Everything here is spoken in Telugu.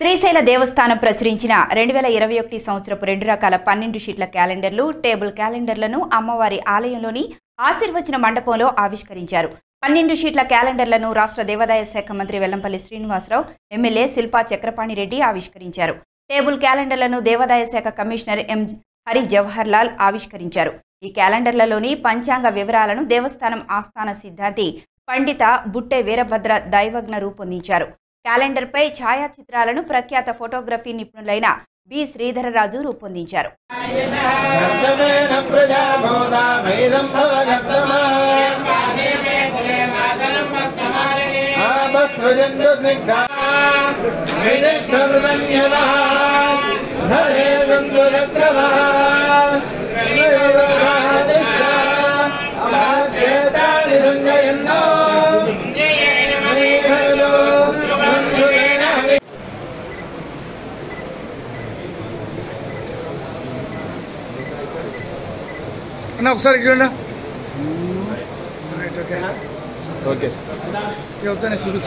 శ్రీశైల దేవస్థానం ప్రచురించిన రెండు వేల ఇరవై ఒకటి సంవత్సరపు రెండు రకాల పన్నెండు షీట్ల క్యాలెండర్లు టేబుల్ క్యాలెండర్లను అమ్మవారి ఆలయంలోని ఆశీర్వచన మండపంలో ఆవిష్కరించారు పన్నెండు షీట్ల క్యాలెండర్లను రాష్ట్ర దేవాదాయ శాఖ మంత్రి వెల్లంపల్లి శ్రీనివాసరావు ఎమ్మెల్యే శిల్పా చక్రపాణి రెడ్డి ఆవిష్కరించారు టేబుల్ క్యాలెండర్లను దేవాదాయ శాఖ కమిషనర్ ఎం హరి జవహర్ లాల్ ఆవిష్కరించారు ఈ క్యాలెండర్లలోని పంచాంగ వివరాలను దేవస్థానం ఆస్థాన సిద్ధాంతి పండిత బుట్టె వీరభద్ర దైవజ్ఞ రూపొందించారు క్యాలెండర్పై ఛాయాచిత్రాలను ప్రఖ్యాత ఫోటోగ్రఫీ నిపుణులైన బి శ్రీధరరాజు రూపొందించారు కర్తమేన ప్రజాభూతామైదం భవగర్తమా ఆపసృజంతు స్నిగ్ధా విదిష్టమృతన్యదః ధరేదంతు రత్రవః అమాచేతాని సంజయన్నో మేఘలో మంత్రులేన అన్న ఒకసారి చూడండి రైట్ ఓకే ఓకే చెప్తానే చూపించు